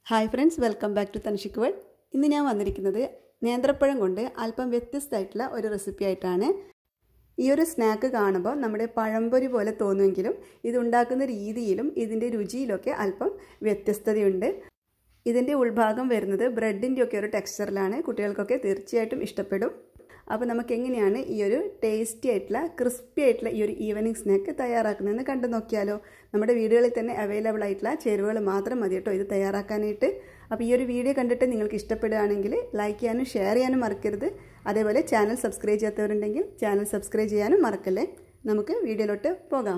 hi friends welcome back to Tanishik world ഇന്ന് ഞാൻ വന്നിരിക്കുന്നത് നേന്ത്രപ്പഴം കൊണ്ട് അല്പം വ്യത്യസ്തമായിട്ടുള്ള ഒരു റെസിപ്പി ആയിട്ടാണ് ഈ ഒരു സ്നാക്ക് കാണുമ്പോൾ നമ്മുടെ പഴംപൊരി പോലെ തോന്നുമെങ്കിലും ഇത് ഉണ്ടാക്കുന്ന രീതിയിലും ഇതിൻ്റെ രുചിയിലൊക്കെ അല്പം വ്യത്യസ്തതയുണ്ട് ഇതിൻ്റെ ഉൾഭാഗം വരുന്നത് ബ്രെഡിൻ്റെ ഒക്കെ ഒരു ടെക്സ്ചറിലാണ് കുട്ടികൾക്കൊക്കെ തീർച്ചയായിട്ടും ഇഷ്ടപ്പെടും അപ്പോൾ നമുക്ക് എങ്ങനെയാണ് ഈ ഒരു ടേസ്റ്റി ആയിട്ടുള്ള ക്രിസ്പി ആയിട്ടുള്ള ഈ ഒരു ഈവനിങ് സ്നാക്ക് തയ്യാറാക്കുന്നതെന്ന് കണ്ടു നോക്കിയാലോ നമ്മുടെ വീടുകളിൽ തന്നെ അവൈലബിൾ ആയിട്ടുള്ള ചേരുവകൾ മാത്രം മതി കേട്ടോ ഇത് തയ്യാറാക്കാനായിട്ട് അപ്പോൾ ഈ ഒരു വീഡിയോ കണ്ടിട്ട് നിങ്ങൾക്ക് ഇഷ്ടപ്പെടുകയാണെങ്കിൽ ലൈക്ക് ചെയ്യാനും ഷെയർ ചെയ്യാനും മറക്കരുത് അതേപോലെ ചാനൽ സബ്സ്ക്രൈബ് ചെയ്യാത്തവരുണ്ടെങ്കിൽ ചാനൽ സബ്സ്ക്രൈബ് ചെയ്യാനും മറക്കല്ലേ നമുക്ക് വീഡിയോയിലോട്ട് പോകാം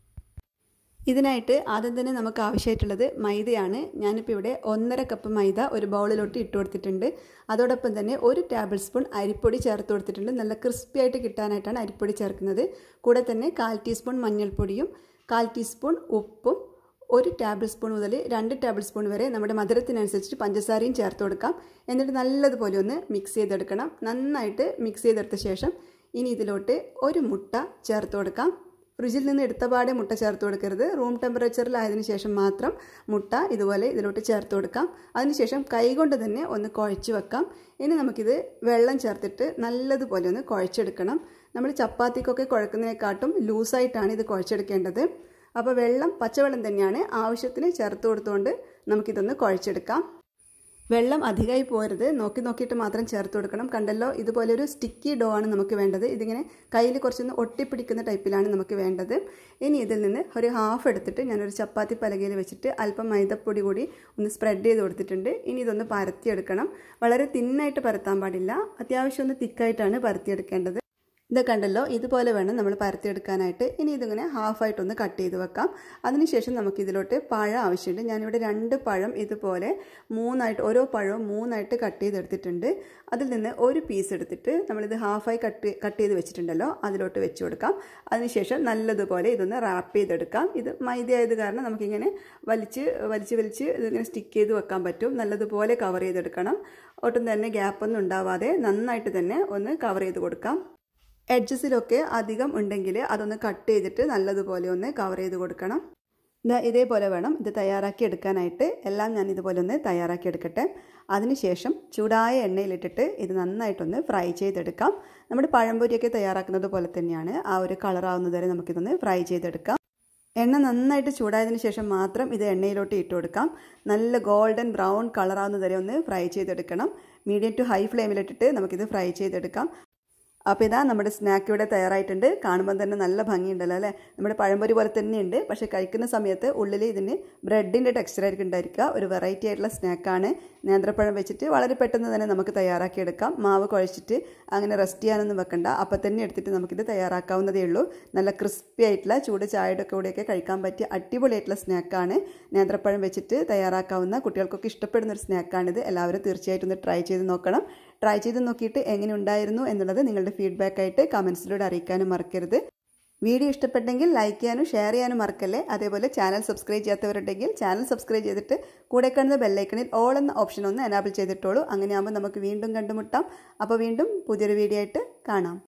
ഇതിനായിട്ട് ആദ്യം തന്നെ നമുക്ക് ആവശ്യമായിട്ടുള്ളത് മൈദയാണ് ഞാനിപ്പോൾ ഇവിടെ ഒന്നര കപ്പ് മൈദ ഒരു ബൗളിലോട്ട് ഇട്ട് കൊടുത്തിട്ടുണ്ട് അതോടൊപ്പം തന്നെ ഒരു ടേബിൾ സ്പൂൺ അരിപ്പൊടി ചേർത്ത് കൊടുത്തിട്ടുണ്ട് നല്ല ക്രിസ്പി ആയിട്ട് കിട്ടാനായിട്ടാണ് അരിപ്പൊടി ചേർക്കുന്നത് കൂടെ തന്നെ കാൽ ടീസ്പൂൺ മഞ്ഞൾപ്പൊടിയും കാൽ ടീസ്പൂൺ ഉപ്പും ഒരു ടേബിൾ സ്പൂൺ മുതൽ രണ്ട് ടേബിൾ സ്പൂൺ വരെ നമ്മുടെ മധുരത്തിനനുസരിച്ച് പഞ്ചസാരയും ചേർത്ത് കൊടുക്കാം എന്നിട്ട് നല്ലതുപോലെ ഒന്ന് മിക്സ് ചെയ്തെടുക്കണം നന്നായിട്ട് മിക്സ് ചെയ്തെടുത്ത ശേഷം ഇനി ഇതിലോട്ട് ഒരു മുട്ട ചേർത്ത് കൊടുക്കാം ഫ്രിഡ്ജിൽ നിന്ന് എടുത്ത പാടെ മുട്ട ചേർത്ത് കൊടുക്കരുത് റൂം ടെമ്പറേച്ചറിലായതിനു ശേഷം മാത്രം മുട്ട ഇതുപോലെ ഇതിലോട്ട് ചേർത്ത് കൊടുക്കാം അതിനുശേഷം കൈകൊണ്ട് തന്നെ ഒന്ന് കുഴച്ച് വെക്കാം ഇനി നമുക്കിത് വെള്ളം ചേർത്തിട്ട് നല്ലതുപോലെ ഒന്ന് കുഴച്ചെടുക്കണം നമ്മൾ ചപ്പാത്തിക്കൊക്കെ കുഴക്കുന്നതിനെക്കാട്ടും ലൂസായിട്ടാണ് ഇത് കുഴച്ചെടുക്കേണ്ടത് അപ്പോൾ വെള്ളം പച്ചവെള്ളം തന്നെയാണ് ആവശ്യത്തിന് ചേർത്ത് കൊടുത്തുകൊണ്ട് നമുക്കിതൊന്ന് കുഴച്ചെടുക്കാം വെള്ളം അധികമായി പോരുത് നോക്കി നോക്കിയിട്ട് മാത്രം ചേർത്ത് കൊടുക്കണം കണ്ടല്ലോ ഇതുപോലെ ഒരു സ്റ്റിക്കി ഡോ ആണ് നമുക്ക് വേണ്ടത് ഇതിങ്ങനെ കയ്യിൽ കുറച്ചൊന്ന് ഒട്ടിപ്പിടിക്കുന്ന ടൈപ്പിലാണ് നമുക്ക് വേണ്ടത് ഇനി ഇതിൽ നിന്ന് ഒരു ഹാഫ് എടുത്തിട്ട് ഞാനൊരു ചപ്പാത്തി പലകയിൽ വെച്ചിട്ട് അല്പം മൈദപ്പൊടി കൂടി ഒന്ന് സ്പ്രെഡ് ചെയ്ത് കൊടുത്തിട്ടുണ്ട് ഇനി ഇതൊന്ന് പരത്തിയെടുക്കണം വളരെ തിന്നായിട്ട് പരത്താൻ പാടില്ല അത്യാവശ്യം ഒന്ന് തിക്കായിട്ടാണ് പരത്തിയെടുക്കേണ്ടത് ഇത് കണ്ടല്ലോ ഇതുപോലെ വേണം നമ്മൾ പരത്തിയെടുക്കാനായിട്ട് ഇനി ഇതിങ്ങനെ ഹാഫായിട്ടൊന്ന് കട്ട് ചെയ്ത് വെക്കാം അതിനുശേഷം നമുക്ക് ഇതിലോട്ട് പഴം ആവശ്യമുണ്ട് ഞാനിവിടെ രണ്ട് പഴം ഇതുപോലെ മൂന്നായിട്ട് ഓരോ പഴവും മൂന്നായിട്ട് കട്ട് ചെയ്തെടുത്തിട്ടുണ്ട് അതിൽ നിന്ന് ഒരു പീസ് എടുത്തിട്ട് നമ്മളിത് ഹാഫായി കട്ട് കട്ട് ചെയ്ത് വെച്ചിട്ടുണ്ടല്ലോ അതിലോട്ട് വെച്ച് കൊടുക്കാം അതിനുശേഷം നല്ലതുപോലെ ഇതൊന്ന് റാപ്പ് ചെയ്തെടുക്കാം ഇത് മൈദ ആയത് കാരണം നമുക്കിങ്ങനെ വലിച്ച് വലിച്ച് വലിച്ച് ഇതിങ്ങനെ സ്റ്റിക്ക് ചെയ്ത് വെക്കാൻ പറ്റും നല്ലതുപോലെ കവർ ചെയ്തെടുക്കണം ഒട്ടും തന്നെ ഗ്യാപ്പൊന്നും ഉണ്ടാവാതെ നന്നായിട്ട് തന്നെ ഒന്ന് കവർ ചെയ്ത് കൊടുക്കാം എഡ്ജസിലൊക്കെ അധികം ഉണ്ടെങ്കിൽ അതൊന്ന് കട്ട് ചെയ്തിട്ട് നല്ലതുപോലെ ഒന്ന് കവർ ചെയ്ത് കൊടുക്കണം ഇതാ ഇതേപോലെ വേണം ഇത് തയ്യാറാക്കി എടുക്കാനായിട്ട് എല്ലാം ഞാൻ ഇതുപോലെ ഒന്ന് തയ്യാറാക്കി എടുക്കട്ടെ അതിനുശേഷം ചൂടായ എണ്ണയിലിട്ടിട്ട് ഇത് നന്നായിട്ടൊന്ന് ഫ്രൈ ചെയ്തെടുക്കാം നമ്മുടെ പഴംപൊരിയൊക്കെ തയ്യാറാക്കുന്നത് പോലെ തന്നെയാണ് ആ ഒരു കളറാവുന്നത് വരെ നമുക്കിതൊന്ന് ഫ്രൈ ചെയ്തെടുക്കാം എണ്ണ നന്നായിട്ട് ചൂടായതിനു ശേഷം മാത്രം ഇത് എണ്ണയിലോട്ട് ഇട്ട് കൊടുക്കാം നല്ല ഗോൾഡൻ ബ്രൗൺ കളറാവുന്നത് വരെ ഒന്ന് ഫ്രൈ ചെയ്തെടുക്കണം മീഡിയം ടു ഹൈ ഫ്ലെയിമിലിട്ടിട്ട് നമുക്കിത് ഫ്രൈ ചെയ്തെടുക്കാം അപ്പോൾ ഇതാ നമ്മുടെ സ്നാക്ക് ഇവിടെ തയ്യാറായിട്ടുണ്ട് കാണുമ്പോൾ തന്നെ നല്ല ഭംഗിയുണ്ടല്ലോ അല്ലേ നമ്മുടെ പഴംപൊരി പോലെ തന്നെയുണ്ട് പക്ഷേ കഴിക്കുന്ന സമയത്ത് ഉള്ളിൽ ഇതിന് ബ്രെഡിൻ്റെ ടെക്സ്ചറായിരിക്കും ഉണ്ടായിരിക്കുക ഒരു വെറൈറ്റി ആയിട്ടുള്ള സ്നാക്കാണ് നേന്ത്രപ്പഴം വെച്ചിട്ട് വളരെ പെട്ടെന്ന് തന്നെ നമുക്ക് തയ്യാറാക്കി എടുക്കാം മാവ് കുഴച്ചിട്ട് അങ്ങനെ റെസ്റ്റ് ചെയ്യാനൊന്നും വെക്കണ്ട അപ്പം തന്നെ എടുത്തിട്ട് നമുക്കിത് തയ്യാറാക്കാവുന്നതേ ഉള്ളൂ നല്ല ക്രിസ്പി ആയിട്ടുള്ള ചൂട് ചായയുടെ കൂടെയൊക്കെ കഴിക്കാൻ പറ്റിയ അടിപൊളിയായിട്ടുള്ള സ്നാക്കാണ് നേന്ത്രപ്പഴം വെച്ചിട്ട് തയ്യാറാക്കാവുന്ന കുട്ടികൾക്കൊക്കെ ഇഷ്ടപ്പെടുന്ന ഒരു സ്നാക്കാണിത് എല്ലാവരും തീർച്ചയായിട്ടും ഒന്ന് ട്രൈ ചെയ്ത് നോക്കണം ട്രൈ ചെയ്ത് നോക്കിയിട്ട് എങ്ങനെ ഉണ്ടായിരുന്നു എന്നുള്ളത് നിങ്ങളുടെ ഫീഡ്ബാക്ക് ആയിട്ട് കമൻസിലൂടെ അറിയിക്കാനും മറക്കരുത് വീഡിയോ ഇഷ്ടപ്പെട്ടെങ്കിൽ ലൈക്ക് ചെയ്യാനും ഷെയർ ചെയ്യാനും മറക്കല്ലേ അതേപോലെ ചാനൽ സബ്സ്ക്രൈബ് ചെയ്യാത്തവരുണ്ടെങ്കിൽ ചാനൽ സബ്സ്ക്രൈബ് ചെയ്തിട്ട് കൂടെ കാണുന്ന ബെല്ലൈക്കണിൽ ഓൾ എന്ന ഓപ്ഷൻ ഒന്ന് എനാബിൾ ചെയ്തിട്ടോളൂ അങ്ങനെയാകുമ്പോൾ നമുക്ക് വീണ്ടും കണ്ടുമുട്ടാം അപ്പോൾ വീണ്ടും പുതിയൊരു വീഡിയോ ആയിട്ട് കാണാം